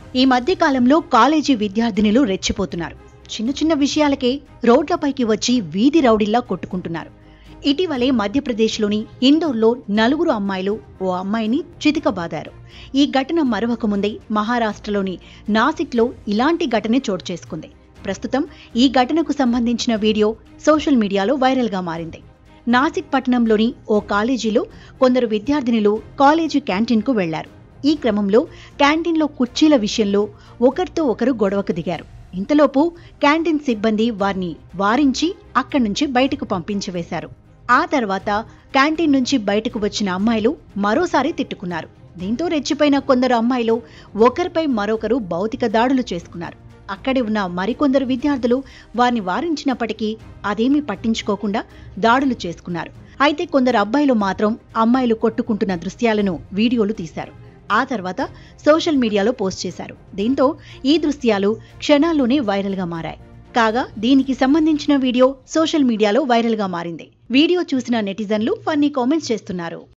ఈ మధ్య కాలంలో కాలేజీ విద్యార్థినులు రెచ్చిపోతున్నారు చిన్న చిన్న విషయాలకే రోడ్లపైకి వచ్చి వీధి రౌడీల్లా కొట్టుకుంటున్నారు ఇటీవలే మధ్యప్రదేశ్లోని ఇందోర్లో నలుగురు అమ్మాయిలు ఓ అమ్మాయిని చితికబాదారు ఈ ఘటన మరొక ముందే మహారాష్ట్రలోని నాసిక్లో ఇలాంటి ఘటనే చోటు చేసుకుంది ప్రస్తుతం ఈ ఘటనకు సంబంధించిన వీడియో సోషల్ మీడియాలో వైరల్గా మారింది నాసిక్ పట్టణంలోని ఓ కాలేజీలో కొందరు విద్యార్థినులు కాలేజీ క్యాంటీన్కు వెళ్లారు ఈ క్రమంలో క్యాంటీన్లో కుర్చీల విషయంలో ఒకరితో ఒకరు గొడవకు దిగారు ఇంతలోపు క్యాంటీన్ సిబ్బంది వారిని వారించి అక్కడి నుంచి బయటకు పంపించి వేశారు ఆ తర్వాత క్యాంటీన్ నుంచి బయటకు వచ్చిన అమ్మాయిలు మరోసారి తిట్టుకున్నారు దీంతో రెచ్చిపోయిన కొందరు అమ్మాయిలు ఒకరిపై మరొకరు భౌతిక దాడులు చేసుకున్నారు అక్కడే ఉన్న మరికొందరు విద్యార్థులు వారిని వారించినప్పటికీ అదేమీ పట్టించుకోకుండా దాడులు చేసుకున్నారు అయితే కొందరు అబ్బాయిలు మాత్రం అమ్మాయిలు కొట్టుకుంటున్న దృశ్యాలను వీడియోలు తీశారు ఆ తర్వాత సోషల్ మీడియాలో పోస్ట్ చేశారు దీంతో ఈ దృశ్యాలు క్షణాల్లోనే వైరల్గా మారాయి కాగా దీనికి సంబంధించిన వీడియో సోషల్ మీడియాలో వైరల్గా మారింది వీడియో చూసిన నెటిజన్లు ఫన్నీ కామెంట్స్ చేస్తున్నారు